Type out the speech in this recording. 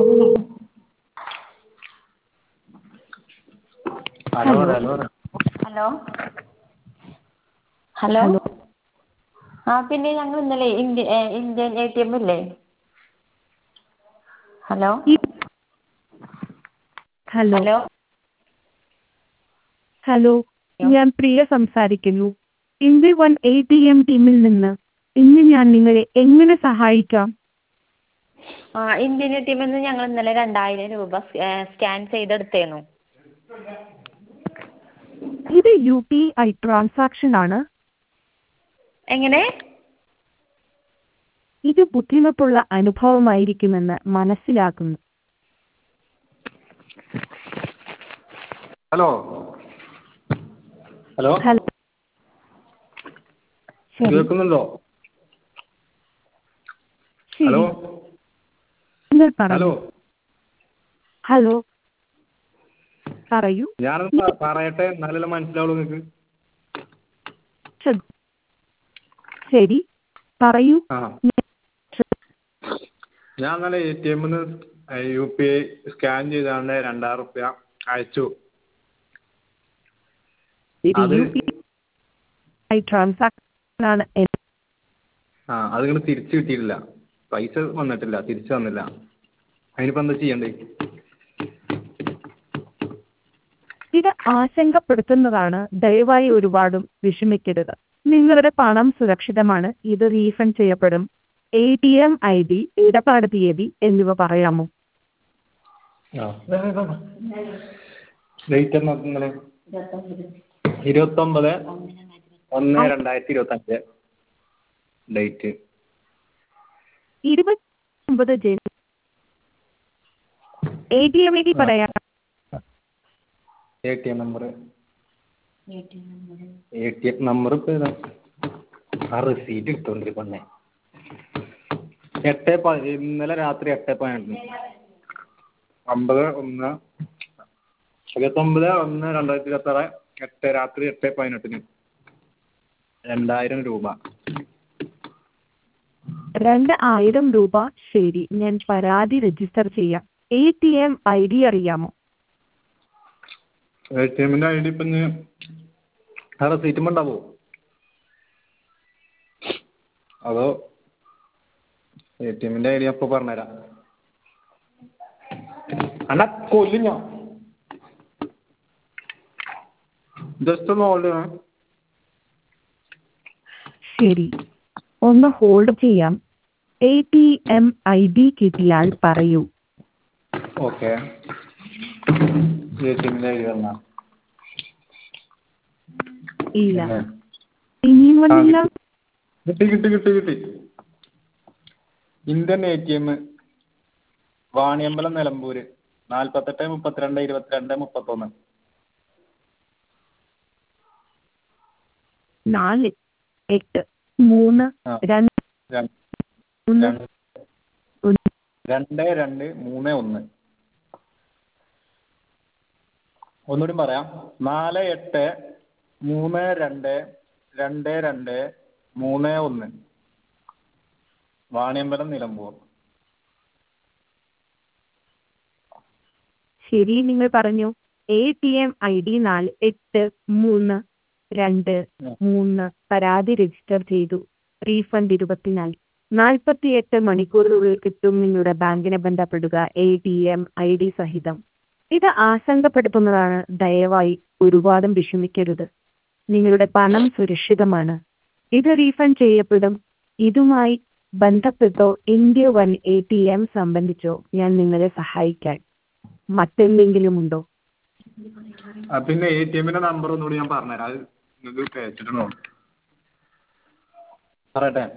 Hello hello hello hello hello ആ പിന്നെ ഞങ്ങൾ ഇന്നലെ India Indian A T M ഇല്ലേ ഹലോ ഈ ഹലോ ഹലോ ഹലോ ഞാൻ പ്രിയ സംസാരിക്കുന്നു India one A T M ടീമിൽ നിന്ന് ഇന്ന് ഞാൻ നിങ്ങളെ എങ്ങനെ സഹായിക്കാം ആ ഇന്ത്യൻ എ ടി എമ്മിൽ നിന്ന് ഞങ്ങൾ ഇന്നലെ രണ്ടായിരം രൂപ സ്കാൻ ചെയ്തെടുത്തേന്നു ഇത് യു പി ഐ ട്രാൻസാക്ഷൻ ആണ് എങ്ങനെ ഇത് ബുദ്ധിമുട്ടുള്ള അനുഭവമായിരിക്കുമെന്ന് മനസ്സിലാക്കുന്നു ഹലോ ഹലോ ഹലോ ശരി കേൾക്കുന്നുണ്ടോ ശരി ഹലോ നിങ്ങൾ ഹലോ പറയൂ ഹലോ പറയൂ ഞാനൊന്ന് പ- പറയട്ടെ എന്നാലല്ലേ മനസ്സിലാവുള്ളൂ നിങ്ങൾക്ക് ശ്രദ്ധ- ശരി പറയൂ ആ ഞാൻ ഇന്നലെ എ ടി എമ്മിൽ നിന്ന് യു പി ഐ സ്കാൻ ചെയ്താണ്ട് രണ്ടായിരം റുപ്യ അയച്ചു ഇത് അത് യു പി ഐ ട്രാൻസാക്ഷൻ ആണ് എന്ന് ആ അത് നിങ്ങൾ തിരിച്ച് കിട്ടിയിട്ടില്ല പൈസ വന്നിട്ടില്ല തിരിച്ച് വന്നില്ല അതിനിപ്പോൾ എന്താ ചെയ്യണ്ടേ ഇത് ആശങ്കപ്പെടുത്തുന്നതാണ് ദയവായി ഒരുപാടും വിഷമിക്കരുത് നിങ്ങളുടെ പണം സുരക്ഷിതമാണ് ഇത് റീഫണ്ട് ചെയ്യപ്പെടും A T M I D ഇടപാട് തീയതി എന്നിവ പറയാമോ ആ ഡേറ്റ് എന്നാ ഇന്നലെ ഇരുപത്തൊമ്പത് ഒന്ന് രണ്ടായിരത്തി ഇരുപത്തഞ്ച് ഡേറ്റ് ഇരുപത്തി ഒമ്പത് ജനുവരി A T M I D പറയാം A T M number A T M number ഇപ്പോൾ ഏതാ ആ റെസീറ്റ് എടുത്തോണ്ടിരി പെണ്ണെ എട്ട് പ ഇന്നലെ രാത്രി എട്ട് പതിനെട്ടിന് ഒമ്പത് ഒന്ന് ഇരുപത്തൊമ്പത് ഒന്ന് രണ്ടായിരത്തി ഇരുപത്താറ് എട്ട് രാത്രി എട്ട് പതിനെട്ടിന് രണ്ടായിരം രൂപ രണ്ട് ആയിരം രൂപ ശരി ഞാൻ പരാതി രജിസ്റ്റർ ചെയ്യാം A T M I D അറിയാമോ എ ടി എമ്മിൻ്റെ ഐ ഡി ഇപ്പം ഇനി ആ റെസീറ്റും ഉണ്ടാവോ അതോ എ ടി എമ്മിൻ്റെ ഐ ഡി അപ്പോൾ പറഞ്ഞുതരാം അണ്ണാ കൊല്ലും ഞാൻ ജസ്റ്റ് ഒന്ന് ഹോൾഡ് ചെയ്യണം ശരി ഒന്ന് ഹോൾഡ് ചെയ്യാം A T M I D കിട്ടിയാൽ പറയൂ ഓക്കെ എ ടി എമ്മിൻ്റെ ഐ ഡി തന്നാ ഇല്ല ഇനിയും വന്നില്ല കിട്ടി കിട്ടി കിട്ടി കിട്ടി Indian A T M Vaniyambalam Nilambur നാൽപ്പത്തെട്ട് മുപ്പത്തിരണ്ട് ഇരുപത്തിരണ്ട് മുപ്പത്തൊന്ന് നാല് എട്ട് മൂന്ന് ആ. രണ്ട് രണ്ട് മൂന്ന് രണ്ട് ഒന്ന് രണ്ട് രണ്ട് മൂന്ന് ഒന്ന് ഒന്നുകൂടി പറയാം നാല് എട്ട് മൂന്ന് രണ്ട് രണ്ട് രണ്ട് മൂന്ന് ഒന്ന് വാണിയമ്പലം നിലമ്പൂർ ശരി നിങ്ങൾ പറഞ്ഞു A T M I D നാല് എട്ട് മൂന്ന് രണ്ട് ഉം. മൂന്ന് പരാതി രജിസ്റ്റർ ചെയ്തു റീഫണ്ട് ഇരുപത്തിനാല് നാൽപ്പത്തിയെട്ട് മണിക്കൂറിനുള്ളിൽ കിട്ടും നിങ്ങളുടെ ബാങ്കിനെ ബന്ധപ്പെടുക A T M I D സഹിതം ഇത് ആശങ്കപ്പെടുത്തുന്നതാണ് ദയവായി ഒരുപാടും വിഷമിക്കരുത് നിങ്ങളുടെ പണം സുരക്ഷിതമാണ് ഇത് റീഫണ്ട് ചെയ്യപ്പെടും ഇതുമായി ബന്ധപ്പെട്ടോ India one A T M സംബന്ധിച്ചോ ഞാൻ നിങ്ങളെ സഹായിക്കാൻ മറ്റെന്തെങ്കിലും ഉണ്ടോ ആ, പിന്നെ എ ടി എമ്മിന്റെ നമ്പർ ഒന്നുകൂടി ഞാൻ പറഞ്ഞുതരാം അത് നിങ്ങൾക്ക് അയച്ചിട്ടുണ്ടോ പറയട്ടെ